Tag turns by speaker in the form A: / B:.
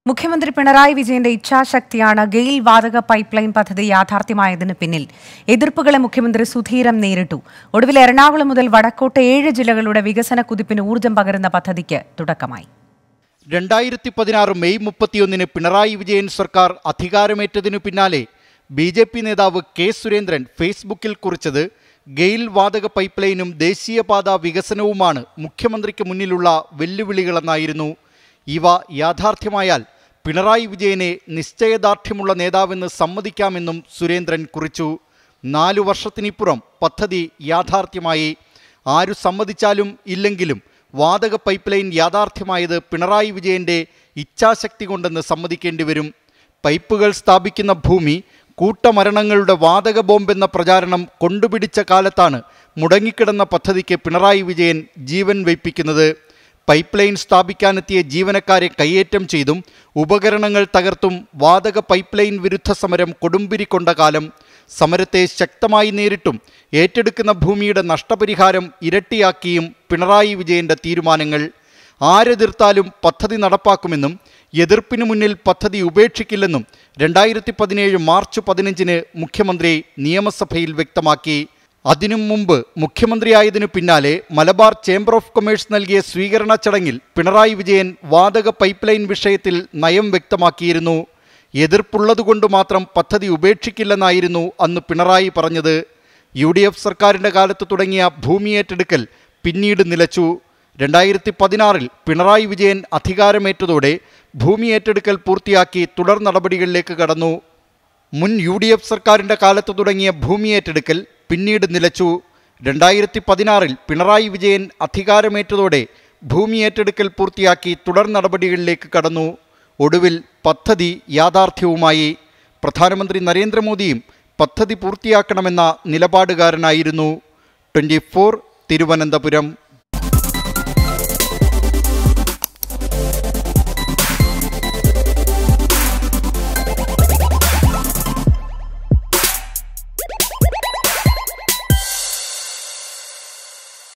A: മുഖ്യമന്ത്രി പിണറായി വിജയന്റെ ഇച്ഛാശക്തിയാണ് ഗെയിൽ വാതക പൈപ്പ് ലൈൻ പദ്ധതി യാഥാർത്ഥ്യമായതിന് പിന്നിൽ എതിർപ്പുകളെ മുഖ്യമന്ത്രി സുധീരം നേരിട്ടു ഒടുവിൽ എറണാകുളം മുതൽ വടക്കോട്ട് ഏഴ് ജില്ലകളുടെ വികസന കുതിപ്പിന് ഊർജ്ജം പകരുന്ന പദ്ധതിക്ക് തുടക്കമായി
B: രണ്ടായിരത്തി പതിനാറ് മെയ് മുപ്പത്തിയൊന്നിന് പിണറായി വിജയൻ സർക്കാർ അധികാരമേറ്റതിനു പിന്നാലെ ബി ജെ പി നേതാവ് കെ സുരേന്ദ്രൻ ഫേസ്ബുക്കിൽ കുറിച്ചത് ഗെയിൽ വാതക പൈപ്പ് ലൈനും ദേശീയപാത വികസനവുമാണ് മുഖ്യമന്ത്രിക്ക് മുന്നിലുള്ള വെല്ലുവിളികളെന്നായിരുന്നു ഇവ യാഥാർത്ഥ്യമായാൽ പിണറായി വിജയനെ നിശ്ചയദാർഢ്യമുള്ള നേതാവെന്ന് സമ്മതിക്കാമെന്നും സുരേന്ദ്രൻ കുറിച്ചു നാലു വർഷത്തിനിപ്പുറം പദ്ധതി യാഥാർത്ഥ്യമായി ആരു സമ്മതിച്ചാലും ഇല്ലെങ്കിലും വാതക പൈപ്പ് ലൈൻ യാഥാർത്ഥ്യമായത് പിണറായി വിജയന്റെ ഇച്ഛാശക്തി കൊണ്ടെന്ന് സമ്മതിക്കേണ്ടി വരും പൈപ്പുകൾ സ്ഥാപിക്കുന്ന ഭൂമി കൂട്ടമരണങ്ങളുടെ വാതക ബോംബെന്ന പ്രചാരണം കൊണ്ടുപിടിച്ച കാലത്താണ് മുടങ്ങിക്കിടന്ന പദ്ധതിക്ക് പിണറായി വിജയൻ ജീവൻ വയ്പ്പിക്കുന്നത് പൈപ്പ് ലൈൻ സ്ഥാപിക്കാനെത്തിയ ജീവനക്കാരെ കയ്യേറ്റം ചെയ്തും ഉപകരണങ്ങൾ തകർത്തും വാതക പൈപ്പ് ലൈൻ വിരുദ്ധ സമരം കൊടുമ്പിരി കൊണ്ട കാലം സമരത്തെ ശക്തമായി നേരിട്ടും ഏറ്റെടുക്കുന്ന ഭൂമിയുടെ നഷ്ടപരിഹാരം ഇരട്ടിയാക്കിയും പിണറായി വിജയന്റെ തീരുമാനങ്ങൾ ആരെതിർത്താലും പദ്ധതി നടപ്പാക്കുമെന്നും എതിർപ്പിനു മുന്നിൽ പദ്ധതി ഉപേക്ഷിക്കില്ലെന്നും രണ്ടായിരത്തി പതിനേഴ് മാർച്ച് പതിനഞ്ചിന് മുഖ്യമന്ത്രി നിയമസഭയിൽ വ്യക്തമാക്കി അതിനു മുമ്പ് മുഖ്യമന്ത്രിയായതിനു പിന്നാലെ മലബാർ ചേംബർ ഓഫ് കൊമേഴ്സ് നൽകിയ സ്വീകരണ ചടങ്ങിൽ പിണറായി വിജയൻ വാതക പൈപ്പ് ലൈൻ വിഷയത്തിൽ നയം വ്യക്തമാക്കിയിരുന്നു എതിർപ്പുള്ളതുകൊണ്ട് മാത്രം പദ്ധതി ഉപേക്ഷിക്കില്ലെന്നായിരുന്നു അന്ന് പിണറായി പറഞ്ഞത് യു ഡി എഫ് സർക്കാരിൻ്റെ കാലത്ത് തുടങ്ങിയ ഭൂമി ഏറ്റെടുക്കൽ പിന്നീട് നിലച്ചു രണ്ടായിരത്തി പതിനാറിൽ പിണറായി വിജയൻ അധികാരമേറ്റതോടെ ഭൂമി ഏറ്റെടുക്കൽ പൂർത്തിയാക്കി തുടർ നടപടികളിലേക്ക് കടന്നു മുൻ യു ഡി എഫ് സർക്കാരിൻ്റെ കാലത്ത് തുടങ്ങിയ ഭൂമി ഏറ്റെടുക്കൽ പിന്നീട് നിലച്ചു രണ്ടായിരത്തി പതിനാറിൽ പിണറായി വിജയൻ അധികാരമേറ്റതോടെ ഭൂമി ഏറ്റെടുക്കൽ പൂർത്തിയാക്കി തുടർ നടപടികളിലേക്ക് കടന്നു ഒടുവിൽ പദ്ധതി യാഥാർത്ഥ്യവുമായി പ്രധാനമന്ത്രി നരേന്ദ്രമോദിയും പദ്ധതി പൂർത്തിയാക്കണമെന്ന നിലപാടുകാരനായിരുന്നു ട്വൻറ്റി തിരുവനന്തപുരം